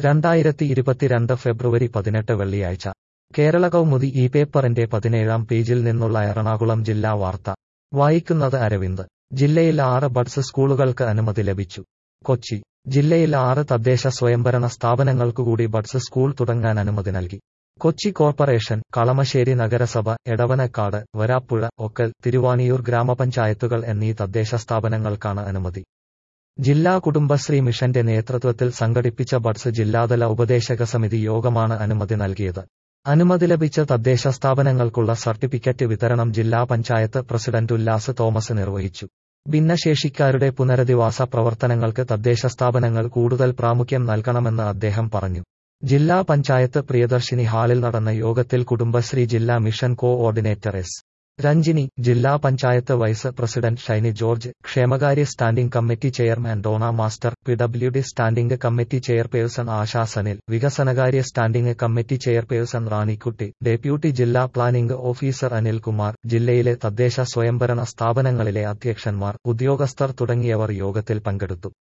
രണ്ടായിരത്തി ഇരുപത്തിരണ്ട് ഫെബ്രുവരി പതിനെട്ട് വെള്ളിയാഴ്ച കേരള കൗമുദി ഈ പേപ്പറിന്റെ പതിനേഴാം പേജിൽ നിന്നുള്ള എറണാകുളം ജില്ലാ വാർത്ത വായിക്കുന്നത് അരവിന്ദ് ജില്ലയിൽ ആറ് ബഡ്സ് സ്കൂളുകൾക്ക് അനുമതി ലഭിച്ചു കൊച്ചി ജില്ലയിൽ ആറ് തദ്ദേശ സ്വയംഭരണ സ്ഥാപനങ്ങൾക്കുകൂടി ബഡ്സ് സ്കൂൾ തുടങ്ങാൻ അനുമതി നൽകി കൊച്ചി കോർപ്പറേഷൻ കളമശ്ശേരി നഗരസഭ എടവനക്കാട് വരാപ്പുഴ ഒക്കൽ തിരുവാണിയൂർ ഗ്രാമപഞ്ചായത്തുകൾ എന്നീ തദ്ദേശ സ്ഥാപനങ്ങൾക്കാണ് അനുമതി ജില്ലാ കുടുംബശ്രീ മിഷന്റെ നേതൃത്വത്തിൽ സംഘടിപ്പിച്ച ബഡ്സ് ജില്ലാതല ഉപദേശക സമിതി യോഗമാണ് അനുമതി നൽകിയത് അനുമതി ലഭിച്ച തദ്ദേശ സ്ഥാപനങ്ങൾക്കുള്ള സർട്ടിഫിക്കറ്റ് വിതരണം ജില്ലാ പഞ്ചായത്ത് പ്രസിഡന്റ് ഉല്ലാസ് തോമസ് നിർവഹിച്ചു ഭിന്നശേഷിക്കാരുടെ പുനരധിവാസ പ്രവർത്തനങ്ങൾക്ക് തദ്ദേശ സ്ഥാപനങ്ങൾ കൂടുതൽ പ്രാമുഖ്യം നൽകണമെന്ന് അദ്ദേഹം പറഞ്ഞു ജില്ലാ പഞ്ചായത്ത് പ്രിയദർശിനി ഹാളിൽ നടന്ന യോഗത്തിൽ കുടുംബശ്രീ ജില്ലാ mission coordinator S Ranjini ജില്ലാ പഞ്ചായത്ത് വൈസ് പ്രസിഡന്റ് ഷൈനി ജോർജ് ക്ഷേമകാര്യ standing committee chairman Dona master P W D standing committee chairperson Asha Sanil വികസനകാര്യ standing committee chairperson Ranikutty deputy ജില്ലാ പ്ലാനിംഗ് ഓഫീസർ അനിൽകുമാർ ജില്ലയിലെ തദ്ദേശ സ്വയംഭരണ സ്ഥാപനങ്ങളിലെ അധ്യക്ഷന്മാർ ഉദ്യോഗസ്ഥർ തുടങ്ങിയവർ യോഗത്തിൽ പങ്കെടുത്തു